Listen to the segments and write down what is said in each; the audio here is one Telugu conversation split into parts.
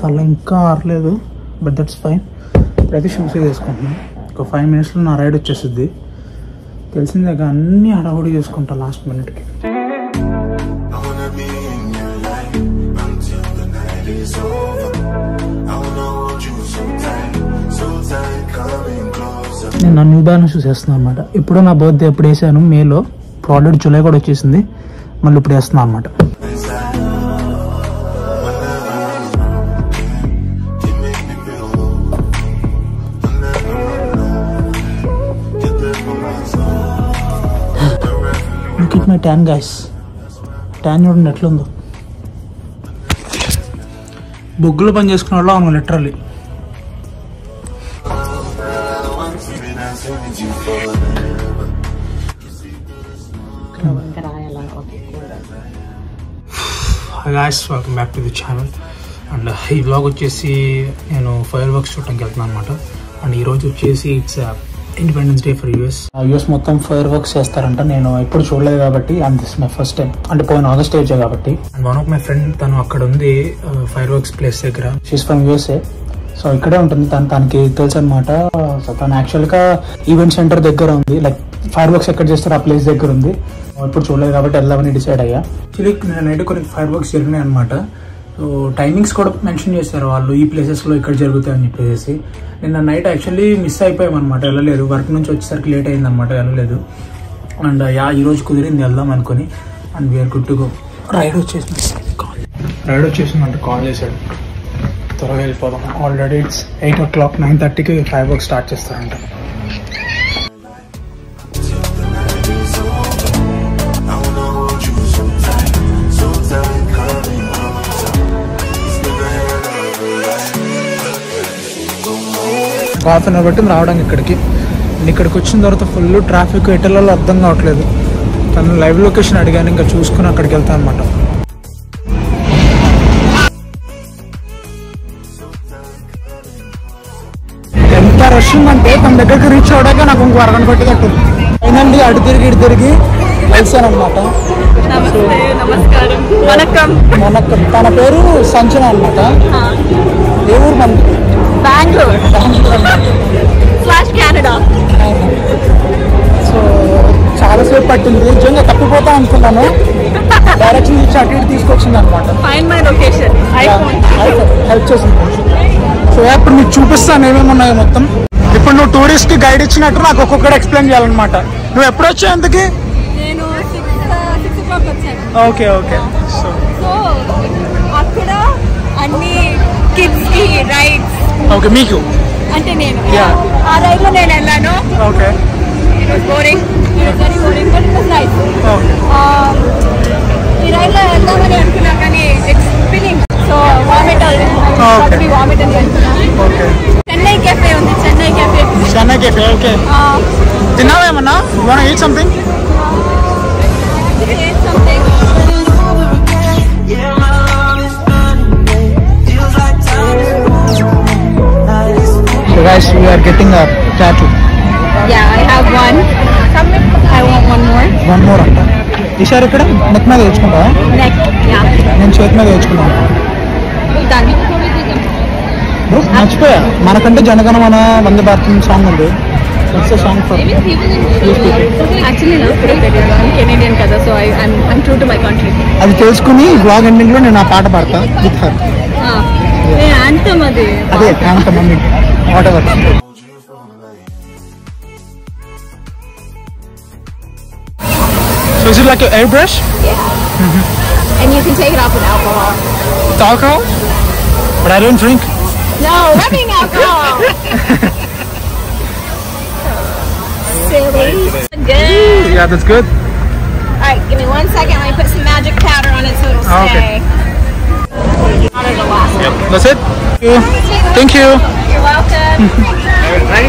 తల ఇంకా ఆరలేదు బట్ దట్స్ ఫైన్ ప్రతి షూస్ వేసుకుంటున్నాను ఒక ఫైవ్ మినిట్స్లో నా రైడ్ వచ్చేస్తుంది తెలిసిందే అన్నీ హడావుడి చేసుకుంటా లాస్ట్ మినిట్కి I wanna be in your life until the night is over. I wanna hold you so tight, so tight, coming closer. నేను నా న్యూ బ్యాలెన్స్ చూసేస్తున్నాను అనమాట ఇప్పుడు నా బర్త్డే ఎప్పుడు వేసాను మేలో ఇప్పుడు ఆల్రెడీ జూలై కూడా వచ్చేసింది మళ్ళీ ఇప్పుడు వేస్తున్నాను అనమాట Inside, whenever I'm around, you make me feel low. Whenever I'm alone, you're there for my soul. Look it my tan guys tan చూడండి ఎట్లుందో బొగ్గులో పని చేసుకున్న వాళ్ళు అవును literally Baby, that's what you forever. Hi guys welcome back to the channel and ఈ బ్లాగ్ వచ్చేసి నేను ఫైర్ వర్క్స్ చూడటానికి వెళ్తున్నాను అనమాట అండ్ ఈరోజు వచ్చేసి it's independence day for US US మొత్తం ఫైర్ వర్క్స్ చేస్తారంట నేను ఎప్పుడు చూడలేదు కాబట్టి and this my first time అంటే పోయిన ఆగస్ట్ ఏజ్ కాబట్టి and one of my friend తను అక్కడ ఉంది ఫైర్ వర్క్స్ ప్లేస్ దగ్గర షీస్ ఫ్రమ్ యూఎస్ఏ సో ఇక్కడే ఉంటుంది తను తనకి తెలుసు అనమాట సో తను యాక్చువల్గా ఈవెంట్ సెంటర్ దగ్గర ఉంది లైక్ ఫైర్ వర్క్స్ ఎక్కడ చేస్తారో ఆ ప్లేస్ దగ్గర ఉంది ఇప్పుడు చూడలేదు కాబట్టి వెళ్దామని డిసైడ్ అయ్యా యాక్చువల్లీ నేను నైట్ కొన్ని ఫైర్ వర్క్స్ జరిగినాయి అనమాట సో టైమింగ్స్ కూడా మెన్షన్ చేశారు వాళ్ళు ఈ ప్లేసెస్లో ఇక్కడ జరుగుతాయని చెప్పేసి నిన్న నైట్ యాక్చువల్లీ మిస్ అయిపోయామన్నమాట వెళ్ళలేదు వర్క్ నుంచి వచ్చేసరికి లేట్ అయింది అనమాట వెళ్ళలేదు అండ్ యా ఈ రోజు కుదిరింది వెళ్దాం అనుకొని and we're good to go ride వచ్చేసింది కాల్ రైడ్ వచ్చేసిందంటే కాల్ చేశాడు త్వరగా వెళ్ళిపోదాం already it's eight o'clock nine థర్టీకి ఫైవ్ వర్క్ స్టార్ట్ చేస్తారంట I wanna hold you so tight, so tight, coming closer. It's been a hell of a ride. Half an hour పట్టింది రావడానికి ఇక్కడికి నేను ఇక్కడికి వచ్చిన తర్వాత ఫుల్ ట్రాఫిక్ ఎటెల్లో అర్థం కావట్లేదు తను లైవ్ లొకేషన్ అడిగాను ఇంకా చూసుకుని అక్కడికి వెళ్తాను అనమాట ఎంత రష్ ఉందంటే తన దగ్గరికి రీచ్ అవడాక నాకు ఇంకో అరగంట పట్టేటట్టు ఫైనల్లీ అటు తిరిగి ఇటు తిరిగి కలిసాను అనమాట నమస్తే నమస్కారం వణకం మనకు తన పేరు సంచన అనమాట ఏ ఊరు మన బెంగళూరు స్లాష్ కెనడా సో చాలాసేపు పట్టింది నిజంగా తప్పిపోతా అనుకున్నాను డైరెక్షన్ ఇచ్చి అటు ఇటు తీసుకొచ్చింది అనమాట fine my location iPhone help చేసింది సో ఇప్పుడు మీకు చూపిస్తాను ఏమేమి ఉన్నాయో మొత్తం ఇప్పుడు నువ్వు టూరిస్ట్ కి గైడ్ ఇచ్చినట్టు నాకు ఒక్కొక్కటి ఎక్స్ప్లెయిన్ చేయాలన్నమాట నువ్వు ఎప్పుడు వచ్చావు ఎందుకు నేను సిక్స్ సిక్స్ ఓ క్లాక్ వచ్చాను ఓకే ఓకే సో సో అక్కడ అన్ని కిడ్స్ కి రైడ్స్ ఓకే మీకు అంటే నేను Yeah. ఆ రైడ్ లో నేను వెళ్ళాను okay it was boring it very boring but it was nice okay ఈ రైడ్ లో వెళ్దామని అనుకున్నా కానీ it's spinning so vomit Okay. Vomit అని అనుకున్నాను ఓకే చెన్నై కెఫే ఉంది Chennai cafe Chennai cafe okay తిన్నావేమన్నా one eat something something Yeah, my love is burning, babe. Feels like time is moving. Night is so guys we're getting a tattoo Yeah, I have one. I want one more. One more అంట ఈసారి ఇక్కడ నెక్ మీద తెచ్చుకుంటావా Neck. Yeah. నేను చేతి మీద తెచ్చుకున్నాను Done. బ్రో మర్చిపోయా మనకంటే జనగణమన వందే భారతం సాంగ్ ఉంది it's song for Actually, no. I'm Canadian kada, so I, I'm, I'm true to my country. అది తెలుసుకుని బ్లాగ్ ఎండింగ్ లో నేను ఆ పాట పాడతా with her Ah. Hey, anthem అది. అదే కాంత mummy whatever so is it like airbrush And you can take it off with alcohol. alcohol but I don't drink No, rubbing alcohol. Silly. Good. yeah that's good All right, give me one second. Let me put some magic powder on it so it'll Ah, okay. stay. Powder to last. that's it thank you You're welcome.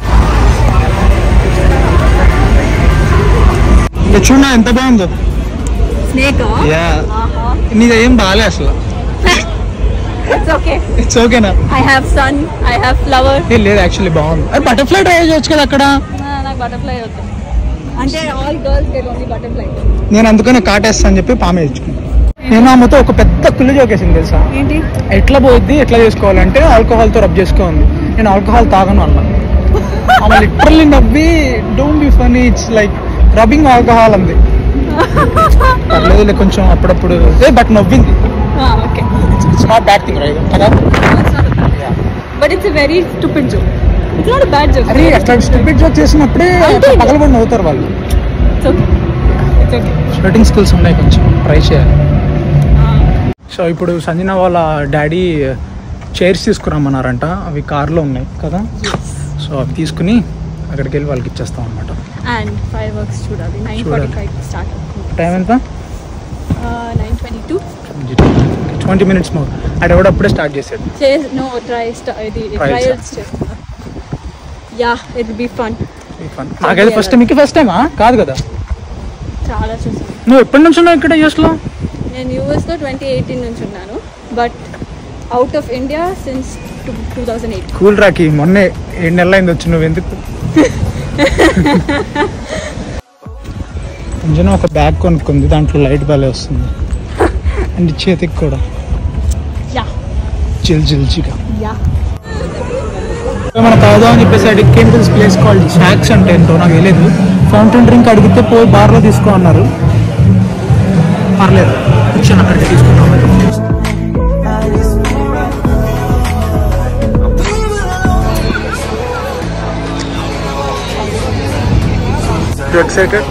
ఇది చూడ ఎంత బాగుందో Snake off. యా నీది ఏం బాగాలే అసలు It's okay. ఇట్స్ ఓకేనా I have sun. I have flower. ఏ లేదు యాక్చువల్లీ బాగుంది అరే బటర్ఫ్లై ట్రై చేయొచ్చు కదా అక్కడ నాకు బటర్ఫ్లై వద్దు అంటే all girls get only butterfly నేను అందుకనే కాటేస్తా అని చెప్పి పామే తెచ్చుకున్నాను నేను ఆమెతో ఒక పెద్ద కుళ్ళు జోకేసింది తెలుసా ఏంటి ఎట్లా పోయిద్ది ఎట్లా చేసుకోవాలంటే ఆల్కహాల్ తో రబ్ చేసుకోండి నేను ఆల్కహాల్ తాగను అన్నా ఆమె లిటరల్లీ నవ్వి don't be funny it's like rubbing alcohol అంది పర్లేదులే కొంచెం అప్పుడప్పుడు బట్ నవ్వింది okay it's not bad thing right కదా but it's very stupid joke it's not bad joke అరే అట్లా స్టూపిడ్ జోక్ చేసినప్పుడే అంతే. పగలబడి నవ్వుతారు వాళ్ళు it's okay it's okay shooting skills ఉన్నాయి కొంచెం ట్రై చేయాలి సో ఇప్పుడు సంజన వాళ్ళ డాడీ చైర్స్ తీసుకురమ్మన్నారంట అవి కార్లో ఉన్నాయి కదా సో అవి తీసుకుని అక్కడికి వెళ్ళి వాళ్ళకి ఇచ్చేస్తాం అనమాట అండ్ ఫైవ్ వర్క్స్ చూడాలి నైన్ చూడాలి. ఫార్టీ ఫైవ్ స్టార్ట్ టైం ఎంత nine twenty two twenty minutes more అది కూడా అప్పుడే స్టార్ట్ చేసాడు చే నో ట్రై ఇది Trials. ట్రయల్స్ చేస్తున్నా yeah it be fun fun నాకైతే ఫస్ట్ మీకు ఫస్ట్ టైమా కాదు కదా చాలా చూసాను నువ్వు ఎప్పటి నుంచి ఉన్నావు ఇక్కడ యూఎస్లో నేను యూఎస్లో ట్వంటీ ఎయిటీన్ నుంచి ఉన్నాను but out of India since two two thousand eight cool రాకి మొన్నే ఏడు నెలలు అయింది వచ్చి నువ్వు ఎందుకు అంజన ఒక బ్యాగ్ కొనుక్కుంది దాంట్లో లైట్ బాలే వస్తుంది అండ్ చేతికి కూడా యా చిల్ చిల్చిగా యా మన కాదా అని చెప్పేసి అడిగి ప్లేస్ కాల్ స్నాక్స్ అంటే ఏంటో నాకు తెలియదు ఫౌంటైన్ డ్రింక్ అడిగితే పోయి బార్లో తీసుకో అన్నారు పర్లేదు వచ్చాను అక్కడికి తీసుకున్నాం excited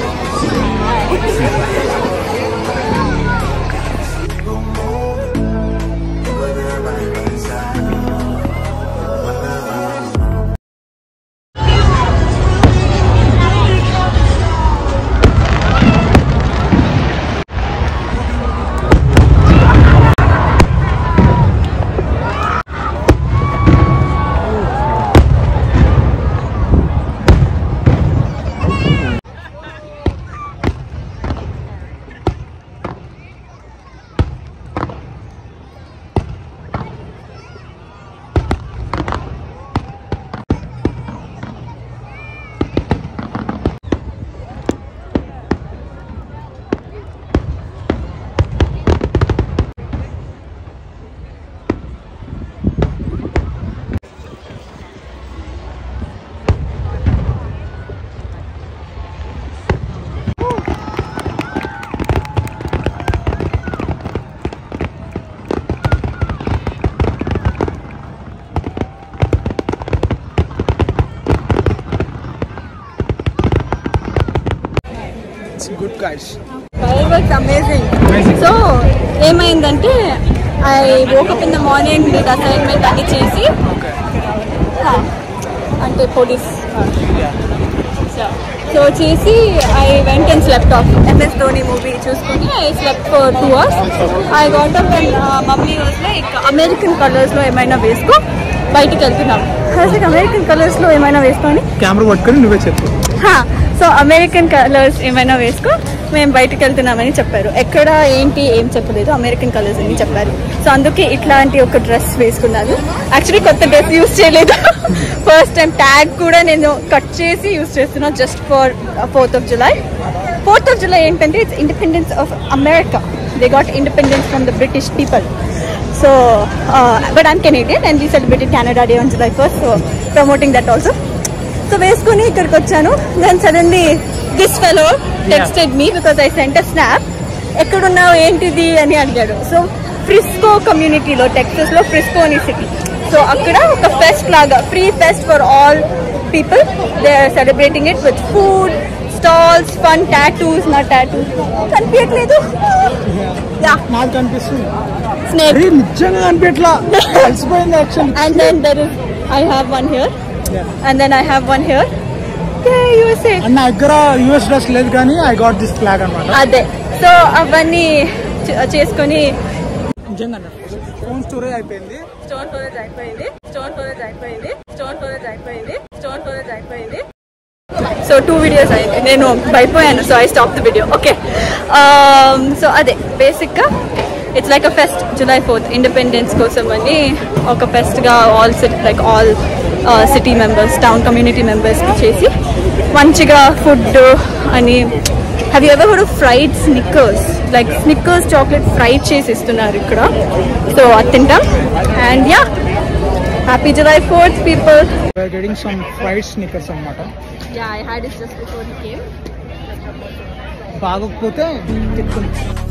it's good guys fireworks amazing Amazing. So ఏమైందంటే I woke up in the morning with assignment అన్ని చేసి ఓకే ఆ, అంటే పోలీస్ సో చేసి I went and slept off MS Dhoni movie చూసుకుని I slept for two hours I got up and mummy was like American కలర్స్లో ఏమైనా వేసుకో బయటికి వెళ్తున్నాం లైక్ అమెరికన్ కలర్స్లో ఏమైనా వేసుకొని కెమెరా పట్టుకొని నువ్వే చెప్పు సో అమెరికన్ కలర్స్ ఏమైనా వేసుకో మేము బయటకు వెళ్తున్నామని చెప్పారు ఎక్కడ ఏంటి ఏం చెప్పలేదు అమెరికన్ కలర్స్ అని చెప్పారు సో అందుకే ఇట్లాంటి ఒక డ్రెస్ వేసుకున్నాను యాక్చువల్లీ కొత్త డ్రెస్ యూస్ చేయలేదు ఫస్ట్ టైం ట్యాగ్ కూడా నేను కట్ చేసి యూస్ చేస్తున్నాను just for fourth of July fourth of July ఏంటంటే it's independence of America they got independence from the British people so but I'm Canadian and we celebrated Canada day on July first so promoting that also so వేసుకుని ఇక్కడికి వచ్చాను then suddenly this fellow texted me because I sent a snap ఎక్కడున్నావు ఏంటిది అని అడిగాడు సో ఫ్రిస్కో కమ్యూనిటీలో టెక్సస్ లో ఫ్రిస్కో అని సిటీ సో అక్కడ ఒక ఫెస్ట్ లాగా free fest for all people they are celebrating it with food stalls fun tattoos నా టాటూస్ కనిపించట్లేదు యా నాకు కనిపిస్తుంది స్నేక్ అరే నిజంగా కనిపించట్లా కలిసిపోయింది actually and then there is I have one here and then I have one here yeah USA and నా దగ్గర యూఎస్ డ్రెస్ లేదు కానీ ఐ గాట్ దిస్ ఫ్లాగ్ అనమాట అదే సో అవన్నీ చే- చేసుకొని నిజంగా ఫోన్ స్టోరేజ్ అయిపోయింది స్టోన్ స్టోరేజ్ అయిపోయింది స్టోన్ స్టోరేజ్ అయిపోయింది స్టోన్ స్టోరేజ్ అయిపోయింది స్టోన్ స్టోరేజ్ అయిపోయింది సో టూ వీడియోస్ అయింది నేను అయిపోయాను so I stop the video okay so అదే బేసిక్గా it's like a fest July fourth independence కోసం అని ఒక ఫెస్ట్గా all city like all city members town community మెంబర్స్కి చేసి మంచిగా ఫుడ్ అని have you ever heard fried Snickers like Snickers chocolate fried చేసి ఇస్తున్నారు ఇక్కడ సో అది తింటాం and yeah happy July fourth people getting some fried Snickers అనమాట yeah I had is just before the game బాగోకపోతే తిట్టుకుంది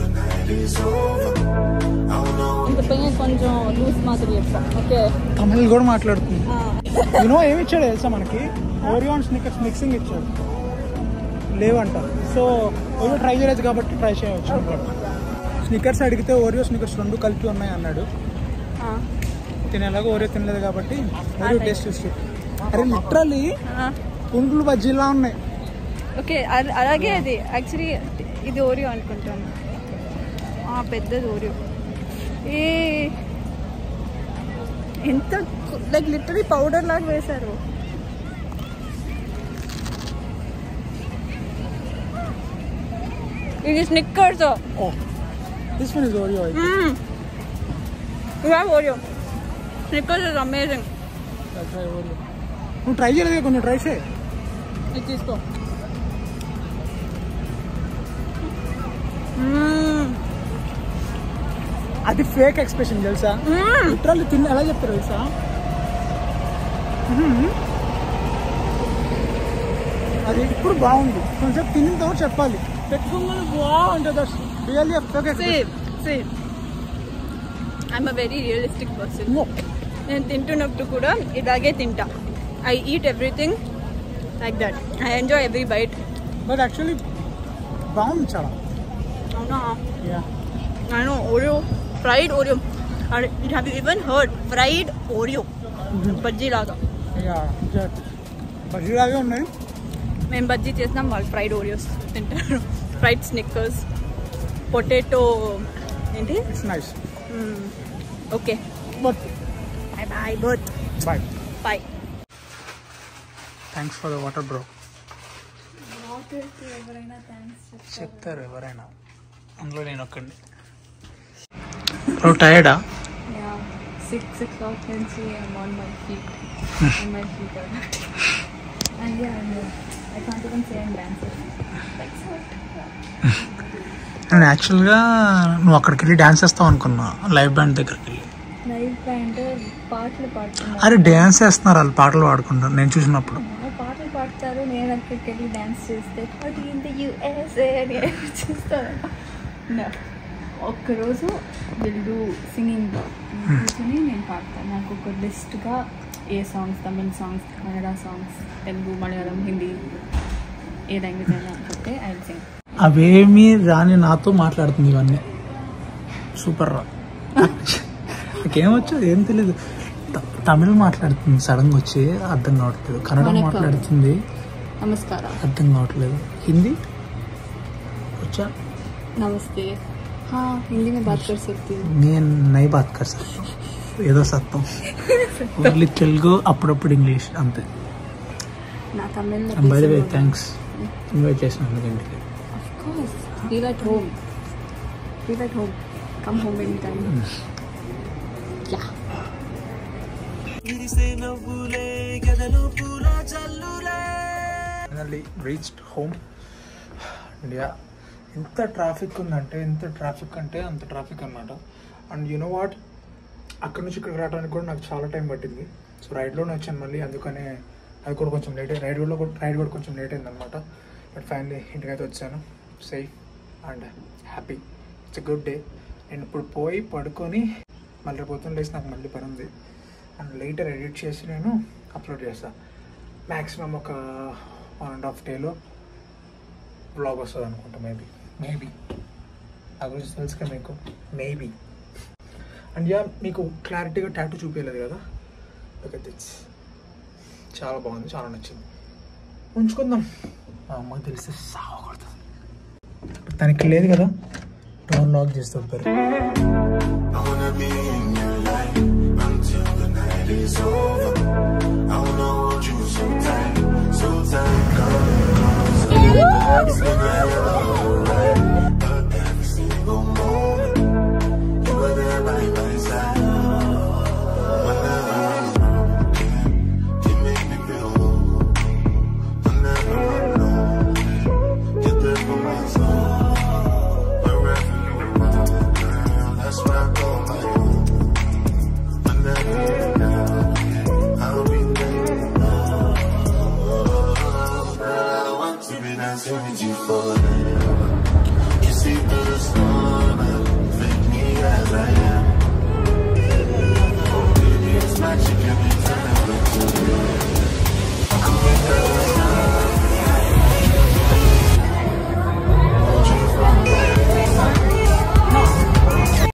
ఇంకా పైన కొంచెం లూస్ మాత్రం చెప్తాం ఓకే తమిళ్ కూడా మాట్లాడుతుంది యూనో ఏమి ఇచ్చాడు తెలుసా మనకి ఓరియాన్ స్నికర్స్ మిక్సింగ్ ఇచ్చాడు లేవంట సో ఓరియో ట్రై చేయలేదు కాబట్టి ట్రై చేయవచ్చు స్నికర్స్ అడిగితే ఓరియో స్నికర్స్ రెండు కలిపి ఉన్నాయి అన్నాడు తినేలాగా ఓరియో తినలేదు కాబట్టి ఓరియో టేస్ట్ చూసి అరే లిటరలీ పుంగులు బజ్జీలా ఉన్నాయి ఓకే అలాగే అది యాక్చువల్లీ ఇది ఓరియో అనుకుంటాను ఆ, పెద్దది ఓరియో ఏ ఎంత లైక్ లిటరీ పౌడర్ లాగా వేశారు ఇది Snickers oh this one is Oreo ఇవా Oreo Snickers is amazing Oreo నువ్వు ట్రై చేయలేదు కొంచెం ట్రై చేయి ఇది తీసుకో మ్మ్. అది ఫేక్ ఎక్స్ప్రెషన్ తెలుసా మ్మ్. లిటరల్లీ తిన్న ఎలా చెప్తారు తెలుసా మ్మ్. అది ఇప్పుడు బాగుంది కొంచెం తిన్న తర్వాత చెప్పాలి పెట్టుకోగానే బాగుంటుంది అసలు really fake See, see. I'm a very realistic person. నేను తింటున్నప్పుడు కూడా ఇలాగే తింటా I eat everything like that I enjoy every bite but actually బాగుంది చాలా అవునా yeah I know Oreo, fried Oreo. And it have you even heard fried Oreo? Bajji లాగా యా బజ్జీలాగే ఉన్నాయి మేము బజ్జీ చేసినాం వాళ్ళు ఫ్రైడ్ ఓరియోస్ తింటారు ఫ్రైడ్ స్నిక్కర్స్ పొటాటో ఏంటి it's nice okay but bye bye birth bye bye thanks for the water bro చెప్తారు ఎవరైనా అందులో నేను ఒక్కడిని బ్రో టైర్డా Yeah, six o'clock and see I'm on my feet. and my feet are not. And yeah, I'm, uh, I can't even say I'm dancing. Like so. నేను యాక్చువల్గా నువ్వు అక్కడికి వెళ్ళి డ్యాన్స్ చేస్తావు అనుకున్నా లైవ్ బ్యాండ్ దగ్గరికి వెళ్ళి లైవ్ బ్యాండ్ పాటలు పాడుతున్నారు అరే డ్యాన్స్ చేస్తున్నారు వాళ్ళు పాటలు పాడుకుంటారు నేను చూసినప్పుడు పాటలు పాడతారు నేను అక్కడికి వెళ్ళి డాన్స్ చేస్తే పార్టీ ఇన్ ది యూఎస్ఏ అని చూస్తాను No. ఒక్కరోజు వీళ్ళు సింగింగ్ కూర్చొని నేను పాడతాను నాకు ఒక లిస్ట్గా ఏ songs Tamil songs Kannada songs Telugu Malayalam Hindi ఏ లాంగ్వేజ్ అయినా చెప్తే ఐ సింగ్ అవేమీ రాని నాతో మాట్లాడుతుంది ఇవన్నీ సూపర్ రా నాకేమొచ్చు ఏం తెలియదు త- తమిళ్ మాట్లాడుతుంది సడన్గా వచ్చి అర్థం కావట్లేదు కన్నడ వణక్కం. మాట్లాడుతుంది నమస్కార అర్థం కావట్లేదు హిందీ వచ్చా నమస్తే हाँ हिंदी में बात कर सकती हूँ నేను నై బాత్ కర్ సక్తా హూం. ఏదో సత్తం ఓన్లీ తెలుగు అప్పుడప్పుడు ఇంగ్లీష్ అంతే నా Tamil by the way thanks invite చేసినందుకు ఇంటికి Of course. Feel at home. Feel at home. Come home anytime. Yeah. విరిసే నవ్వులే గదలో పూల చల్లులే ఫైనల్లీ రీచ్డ్ హోమ్ ఇండియా ఎంత ట్రాఫిక్ ఉందంటే ఎంత ట్రాఫిక్ అంటే అంత ట్రాఫిక్ అనమాట అండ్ యునో వాట్ అక్కడ నుంచి ఇక్కడికి రావడానికి కూడా నాకు చాలా టైం పట్టింది సో రైడ్లోనే వచ్చాను మళ్ళీ అందుకనే అది కూడా కొంచెం లేట్ రైడ్ కూడా రైడ్ కూడా కొంచెం లేట్ అయింది అనమాట బట్ ఫైనల్లీ ఇంటికైతే వచ్చాను safe and happy it's a good day నేను ఇప్పుడు పోయి పడుకొని మళ్ళీ పొద్దున్న లేసి నాకు మళ్ళీ పని ఉంది అండ్ లేటర్ ఎడిట్ చేసి నేను అప్లోడ్ చేస్తాను మ్యాక్సిమం ఒక వన్ అండ్ హాఫ్ డేలో బ్లాగ్ వస్తుంది అనుకుంటా మేబీ మేబీ ఆ గురించి తెలుసుగా మీకు మేబీ అండ్ యా మీకు క్లారిటీగా టాటూ చూపించలేదు కదా ఓకే దిట్స్ చాలా బాగుంది చాలా నచ్చింది ఉంచుకుందాం మా అమ్మకి తెలిస్తే సావకూడదు తనకి లేదు కదా డోర్ లాక్ చేస్తే పేరు I wanna be in your life until the night is over. I wanna hold you so tight, so tight, come closer. It's the night of